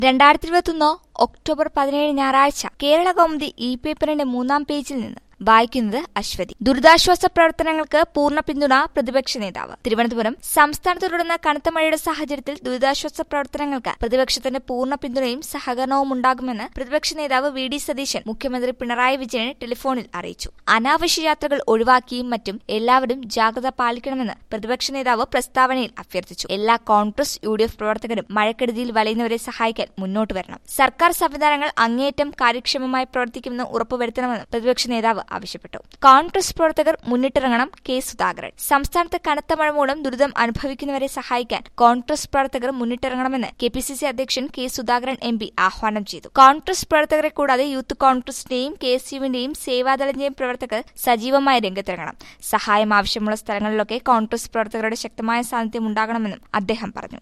രണ്ടായിരത്തി ഇരുപത്തൊന്ന് ഒക്ടോബർ പതിനേഴ് ഞായറാഴ്ച കേരള കൗമുദി ഇ പേപ്പറിന്റെ മൂന്നാം പേജിൽ നിന്ന് വായിക്കുന്നത് അശ്വതി ദുരിതാശ്വാസ പ്രവർത്തനങ്ങൾക്ക് പൂർണ്ണ പിന്തുണ പ്രതിപക്ഷ നേതാവ് തിരുവനന്തപുരം സംസ്ഥാനത്ത് തുടർന്ന കനത്ത മഴയുടെ സാഹചര്യത്തിൽ ദുരിതാശ്വാസ പ്രവർത്തനങ്ങൾക്ക് പ്രതിപക്ഷത്തിന്റെ പൂർണ്ണ പിന്തുണയും സഹകരണവും ഉണ്ടാകുമെന്ന് പ്രതിപക്ഷ നേതാവ് വി ഡി സതീശൻ മുഖ്യമന്ത്രി പിണറായി വിജയന് ടെലിഫോണിൽ അറിയിച്ചു അനാവശ്യ യാത്രകൾ ഒഴിവാക്കിയും മറ്റും എല്ലാവരും ജാഗ്രത പാലിക്കണമെന്ന് പ്രതിപക്ഷ നേതാവ് പ്രസ്താവനയിൽ അഭ്യർത്ഥിച്ചു എല്ലാ കോൺഗ്രസ് യു ഡി എഫ് പ്രവർത്തകരും മഴക്കെടുതിയിൽ വലയുന്നവരെ സഹായിക്കാൻ മുന്നോട്ട് വരണം സർക്കാർ സംവിധാനങ്ങൾ അങ്ങേയറ്റം കാര്യക്ഷമമായി പ്രവർത്തിക്കുമെന്ന് ഉറപ്പുവരുത്തണമെന്ന് പ്രതിപക്ഷ നേതാവ് ആവശ്യപ്പെട്ടു കോൺഗ്രസ് പ്രവർത്തകർ മുന്നിട്ടിറങ്ങണം കെ സുധാകരൻ സംസ്ഥാനത്ത് കനത്ത മഴ മൂലം ദുരിതം അനുഭവിക്കുന്നവരെ സഹായിക്കാൻ കോൺഗ്രസ് പ്രവർത്തകർ മുന്നിട്ടിറങ്ങണമെന്ന് കെ പി സി സി അധ്യക്ഷൻ കെ സുധാകരൻ എം പി ആഹ്വാനം ചെയ്തു കോൺഗ്രസ് പ്രവർത്തകരെ കൂടാതെ യൂത്ത് കോൺഗ്രസിന്റെയും കെ എസ് യുവിന്റെയും സേവാദളിന്റെയും പ്രവർത്തകർ സജീവമായി രംഗത്തിറങ്ങണം സഹായം ആവശ്യമുള്ള സ്ഥലങ്ങളിലൊക്കെ കോൺഗ്രസ് പ്രവർത്തകരുടെ ശക്തമായ സാന്നിധ്യം ഉണ്ടാകണമെന്നും അദ്ദേഹം പറഞ്ഞു